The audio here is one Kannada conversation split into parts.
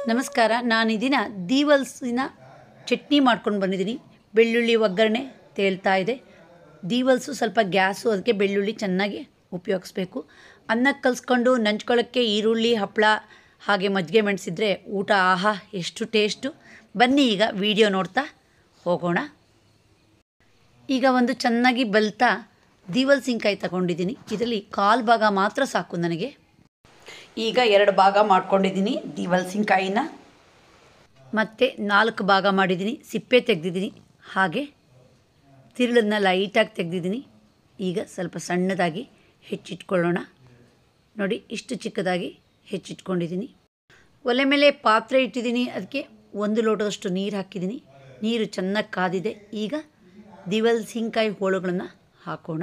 ನಮಸ್ಕಾರ ನಾನು ಈ ದಿನ ದೀವಲ್ಸಿನ ಚಟ್ನಿ ಮಾಡ್ಕೊಂಡು ಬಂದಿದ್ದೀನಿ ಬೆಳ್ಳುಳ್ಳಿ ಒಗ್ಗರಣೆ ತೇಲ್ತಾ ಇದೆ ದೀವಲ್ಸು ಸ್ವಲ್ಪ ಗ್ಯಾಸು ಅದಕ್ಕೆ ಬೆಳ್ಳುಳ್ಳಿ ಚೆನ್ನಾಗಿ ಉಪಯೋಗಿಸ್ಬೇಕು ಅನ್ನಕ್ಕೆ ಕಲಿಸ್ಕೊಂಡು ನಂಚ್ಕೊಳ್ಳೋಕ್ಕೆ ಈರುಳ್ಳಿ ಹಪ್ಪಳ ಹಾಗೆ ಮಜ್ಜಿಗೆ ಮೆಣಸಿದ್ರೆ ಊಟ ಆಹಾ ಎಷ್ಟು ಟೇಸ್ಟು ಬನ್ನಿ ಈಗ ವಿಡಿಯೋ ನೋಡ್ತಾ ಹೋಗೋಣ ಈಗ ಒಂದು ಚೆನ್ನಾಗಿ ಬಲ್ತಾ ದೀವಲ್ಸಿನ್ಕಾಯಿ ತಗೊಂಡಿದ್ದೀನಿ ಇದರಲ್ಲಿ ಕಾಲು ಭಾಗ ಮಾತ್ರ ಸಾಕು ನನಗೆ ಈಗ ಎರಡು ಭಾಗ ಮಾಡ್ಕೊಂಡಿದ್ದೀನಿ ದೀವಲ್ಸಿನ್ಕಾಯಿನ ಮತ್ತು ನಾಲ್ಕು ಭಾಗ ಮಾಡಿದ್ದೀನಿ ಸಿಪ್ಪೆ ತೆಗೆದಿದ್ದೀನಿ ಹಾಗೆ ತಿರುಳನ್ನ ಲೈಟಾಗಿ ತೆಗೆದಿದ್ದೀನಿ ಈಗ ಸ್ವಲ್ಪ ಸಣ್ಣದಾಗಿ ಹೆಚ್ಚಿಟ್ಕೊಳ್ಳೋಣ ನೋಡಿ ಇಷ್ಟು ಚಿಕ್ಕದಾಗಿ ಹೆಚ್ಚಿಟ್ಕೊಂಡಿದ್ದೀನಿ ಒಲೆ ಮೇಲೆ ಪಾತ್ರೆ ಇಟ್ಟಿದ್ದೀನಿ ಅದಕ್ಕೆ ಒಂದು ಲೋಟದಷ್ಟು ನೀರು ಹಾಕಿದ್ದೀನಿ ನೀರು ಚೆನ್ನಾಗಿ ಕಾದಿದೆ ಈಗ ದಿವಲ್ಸಿನ್ಕಾಯಿ ಹೋಳುಗಳನ್ನು ಹಾಕೋಣ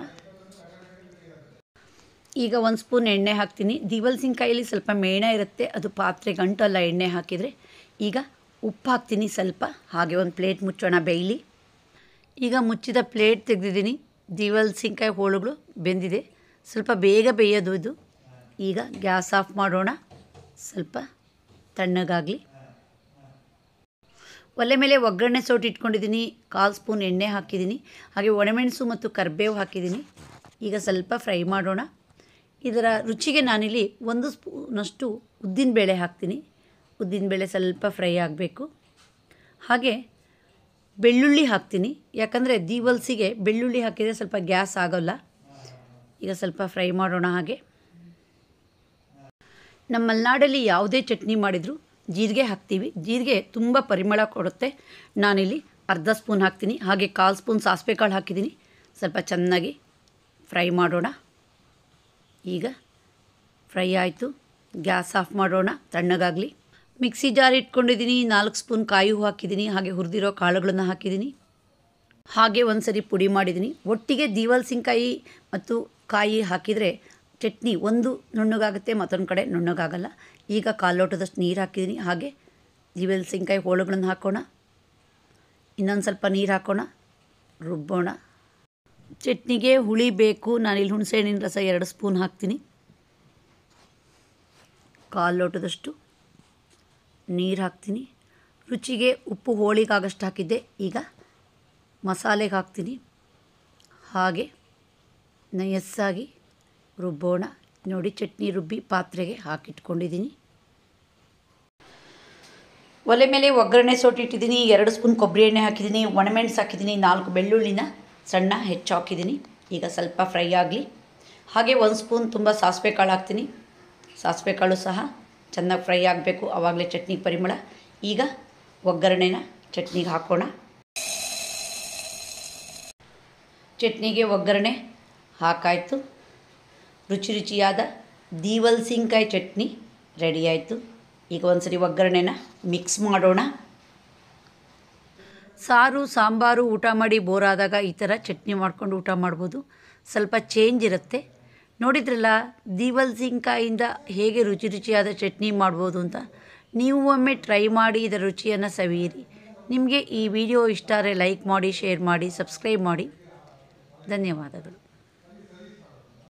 ಈಗ ಒಂದು ಸ್ಪೂನ್ ಎಣ್ಣೆ ಹಾಕ್ತೀನಿ ದಿವಲ್ಸಿನ್ಕಾಯಲ್ಲಿ ಸ್ವಲ್ಪ ಮೇಣ ಇರುತ್ತೆ ಅದು ಪಾತ್ರೆಗೆ ಗಂಟಲ್ಲ ಎಣ್ಣೆ ಹಾಕಿದರೆ ಈಗ ಉಪ್ಪು ಹಾಕ್ತೀನಿ ಸ್ವಲ್ಪ ಹಾಗೆ ಒಂದು ಪ್ಲೇಟ್ ಮುಚ್ಚೋಣ ಬೇಯಲಿ ಈಗ ಮುಚ್ಚಿದ ಪ್ಲೇಟ್ ತೆಗೆದಿದ್ದೀನಿ ದಿವಲ್ಸಿನ್ಕಾಯಿ ಹೋಳುಗಳು ಬೆಂದಿದೆ ಸ್ವಲ್ಪ ಬೇಗ ಬೇಯೋದು ಇದು ಈಗ ಗ್ಯಾಸ್ ಆಫ್ ಮಾಡೋಣ ಸ್ವಲ್ಪ ತಣ್ಣಗಾಗಲಿ ಒಲೆ ಮೇಲೆ ಒಗ್ಗರಣೆ ಸೋಟಿ ಇಟ್ಕೊಂಡಿದ್ದೀನಿ ಕಾಲು ಸ್ಪೂನ್ ಎಣ್ಣೆ ಹಾಕಿದ್ದೀನಿ ಹಾಗೆ ಒಣಮೆಣಸು ಮತ್ತು ಕರಿಬೇವು ಹಾಕಿದ್ದೀನಿ ಈಗ ಸ್ವಲ್ಪ ಫ್ರೈ ಮಾಡೋಣ ಇದರ ರುಚಿಗೆ ನಾನಿಲ್ಲಿ ಒಂದು ಸ್ಪೂನಷ್ಟು ಉದ್ದಿನಬೇಳೆ ಹಾಕ್ತೀನಿ ಉದ್ದಿನಬೇಳೆ ಸ್ವಲ್ಪ ಫ್ರೈ ಆಗಬೇಕು ಹಾಗೆ ಬೆಳ್ಳುಳ್ಳಿ ಹಾಕ್ತೀನಿ ಯಾಕಂದರೆ ದೀವಲ್ಸಿಗೆ ಬೆಳ್ಳುಳ್ಳಿ ಹಾಕಿದರೆ ಸ್ವಲ್ಪ ಗ್ಯಾಸ್ ಆಗೋಲ್ಲ ಈಗ ಸ್ವಲ್ಪ ಫ್ರೈ ಮಾಡೋಣ ಹಾಗೆ ನಮ್ಮ ಮಲೆನಾಡಲ್ಲಿ ಯಾವುದೇ ಚಟ್ನಿ ಮಾಡಿದರೂ ಜೀರಿಗೆ ಹಾಕ್ತೀವಿ ಜೀರಿಗೆ ತುಂಬ ಪರಿಮಳ ಕೊಡುತ್ತೆ ನಾನಿಲ್ಲಿ ಅರ್ಧ ಸ್ಪೂನ್ ಹಾಕ್ತೀನಿ ಹಾಗೆ ಕಾಲು ಸ್ಪೂನ್ ಸಾಸಿವೆ ಕಾಳು ಹಾಕಿದ್ದೀನಿ ಸ್ವಲ್ಪ ಚೆನ್ನಾಗಿ ಫ್ರೈ ಮಾಡೋಣ ಈಗ ಫ್ರೈ ಆಯಿತು ಗ್ಯಾಸ್ ಆಫ್ ಮಾಡೋಣ ತಣ್ಣಗಾಗಲಿ ಮಿಕ್ಸಿ ಜಾರ್ ಇಟ್ಕೊಂಡಿದ್ದೀನಿ ನಾಲ್ಕು ಸ್ಪೂನ್ ಕಾಯಿ ಹೂವು ಹಾಕಿದ್ದೀನಿ ಹಾಗೆ ಹುರಿದಿರೋ ಕಾಳುಗಳನ್ನು ಹಾಕಿದ್ದೀನಿ ಹಾಗೆ ಒಂದು ಸರಿ ಪುಡಿ ಮಾಡಿದ್ದೀನಿ ಒಟ್ಟಿಗೆ ದೀವಲ್ಸಿನ್ಕಾಯಿ ಮತ್ತು ಕಾಯಿ ಹಾಕಿದರೆ ಚಟ್ನಿ ಒಂದು ನುಣ್ಣಗಾಗುತ್ತೆ ಮತ್ತೊಂದು ಕಡೆ ನುಣ್ಣಗಾಗಲ್ಲ ಈಗ ಕಾಲು ಲೋಟದಷ್ಟು ನೀರು ಹಾಕಿದ್ದೀನಿ ಹಾಗೆ ದೀವಲ್ಸಿನ್ಕಾಯಿ ಹೋಳುಗಳನ್ನು ಹಾಕೋಣ ಇನ್ನೊಂದು ಸ್ವಲ್ಪ ನೀರು ಹಾಕೋಣ ರುಬ್ಬೋಣ ಚಟ್ನಿಗೆ ಹುಳಿ ಬೇಕು ನಾನಿಲ್ಲಿ ಹುಣಸೆಹಣ್ಣಿನ ರಸ ಎರಡು ಸ್ಪೂನ್ ಹಾಕ್ತೀನಿ ಕಾಲು ಲೋಟದಷ್ಟು ನೀರು ಹಾಕ್ತೀನಿ ರುಚಿಗೆ ಉಪ್ಪು ಹೋಳಿಗಾಗಷ್ಟು ಹಾಕಿದ್ದೆ ಈಗ ಮಸಾಲೆಗೆ ಹಾಕ್ತೀನಿ ಹಾಗೆ ನಯಸ್ಸಾಗಿ ರುಬ್ಬೋಣ ನೋಡಿ ಚಟ್ನಿ ರುಬ್ಬಿ ಪಾತ್ರೆಗೆ ಹಾಕಿಟ್ಕೊಂಡಿದ್ದೀನಿ ಒಲೆ ಮೇಲೆ ಒಗ್ಗರಣೆ ಸೋಟಿಟ್ಟಿದ್ದೀನಿ ಎರಡು ಸ್ಪೂನ್ ಕೊಬ್ಬರಿ ಎಣ್ಣೆ ಹಾಕಿದ್ದೀನಿ ಒಣಮೆಣಸು ಹಾಕಿದ್ದೀನಿ ನಾಲ್ಕು ಬೆಳ್ಳುಳ್ಳಿನ ಸಣ್ಣ ಹೆಚ್ಚು ಹಾಕಿದ್ದೀನಿ ಈಗ ಸ್ವಲ್ಪ ಫ್ರೈ ಆಗಲಿ ಹಾಗೆ ಒಂದು ಸ್ಪೂನ್ ತುಂಬ ಸಾಸಿವೆ ಕಾಳು ಹಾಕ್ತೀನಿ ಸಾಸಿವೆ ಕಾಳು ಸಹ ಚೆನ್ನಾಗಿ ಫ್ರೈ ಆಗಬೇಕು ಆವಾಗಲೇ ಚಟ್ನಿ ಪರಿಮಳ ಈಗ ಒಗ್ಗರಣೆನ ಚಟ್ನಿಗೆ ಹಾಕೋಣ ಚಟ್ನಿಗೆ ಒಗ್ಗರಣೆ ಹಾಕಾಯಿತು ರುಚಿ ರುಚಿಯಾದ ದೀವಲ್ಸಿನ್ಕಾಯಿ ಚಟ್ನಿ ರೆಡಿ ಆಯಿತು ಈಗ ಒಂದು ಸರಿ ಒಗ್ಗರಣೆನ ಮಿಕ್ಸ್ ಮಾಡೋಣ ಸಾರು ಸಾಂಬಾರು ಊಟ ಮಾಡಿ ಬೋರ್ ಆದಾಗ ಈ ಥರ ಚಟ್ನಿ ಮಾಡ್ಕೊಂಡು ಊಟ ಮಾಡ್ಬೋದು ಸ್ವಲ್ಪ ಚೇಂಜ್ ಇರುತ್ತೆ ನೋಡಿದ್ರಲ್ಲ ದೀವಲ್ಸಿನ್ಕಾಯಿಂದ ಹೇಗೆ ರುಚಿ ರುಚಿಯಾದ ಚಟ್ನಿ ಮಾಡ್ಬೋದು ಅಂತ ನೀವು ಒಮ್ಮೆ ಟ್ರೈ ಮಾಡಿ ಇದರ ರುಚಿಯನ್ನು ಸವಿಯಿರಿ ನಿಮಗೆ ಈ ವಿಡಿಯೋ ಇಷ್ಟ ಆದರೆ ಲೈಕ್ ಮಾಡಿ ಶೇರ್ ಮಾಡಿ ಸಬ್ಸ್ಕ್ರೈಬ್ ಮಾಡಿ ಧನ್ಯವಾದಗಳು